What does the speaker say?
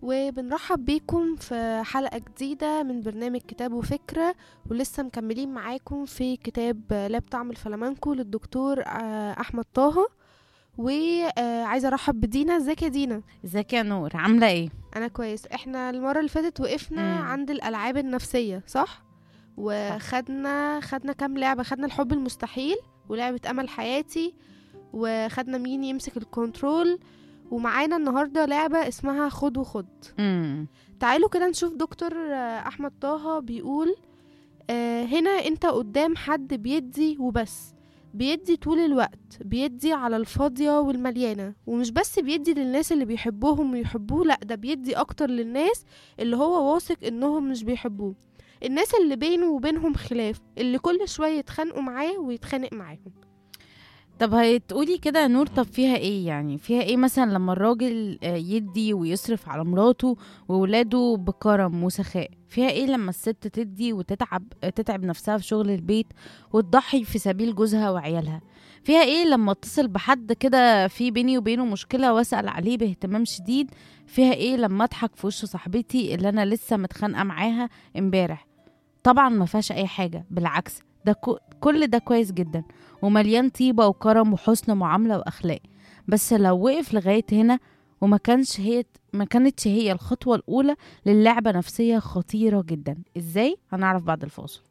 وبنرحب بيكم في حلقة جديدة من برنامج كتاب وفكرة ولسه مكملين معاكم في كتاب لا بطعم الفلامنكو للدكتور آه، أحمد طه وعايزة أرحب بدينا ازيك يا دينا ازيك يا نور عاملة ايه؟ أنا كويس احنا المرة اللي فاتت وقفنا مم. عند الألعاب النفسية صح؟ وخدنا خدنا كام لعبة خدنا الحب المستحيل ولعبة أمل حياتي وخدنا مين يمسك الكنترول ومعانا النهاردة لعبة اسمها خد وخد امم تعالوا كده نشوف دكتور آه، احمد طه بيقول آه، هنا انت قدام حد بيدي وبس بيدي طول الوقت بيدي على الفاضية والمليانة ومش بس بيدي للناس اللي بيحبوهم ويحبوه لأ ده بيدي أكتر للناس اللي هو واثق إنهم مش بيحبوه الناس اللي بينه وبينهم خلاف اللي كل شوية يتخانقوا معاه ويتخانق معاهم طب هتقولي كده يا نور طب فيها ايه يعني فيها ايه مثلا لما الراجل آه، يدي ويصرف على مراته وولاده بكرم وسخاء فيها ايه لما الست تدي وتتعب آه، تتعب نفسها في شغل البيت وتضحي في سبيل جوزها وعيالها فيها ايه لما اتصل بحد كده في بيني وبينه مشكلة واسأل عليه باهتمام شديد فيها ايه لما اضحك في وش صاحبتي اللي انا لسه متخانقة معاها امبارح طبعا ما فيهاش اي حاجة بالعكس ده كو- كل ده كويس جدا ومليان طيبة وكرم وحسن معاملة وأخلاق بس لو وقف لغاية هنا وما كانش هي ما كانتش هي الخطوة الأولى للعبة نفسية خطيرة جدا ازاي هنعرف بعد الفاصل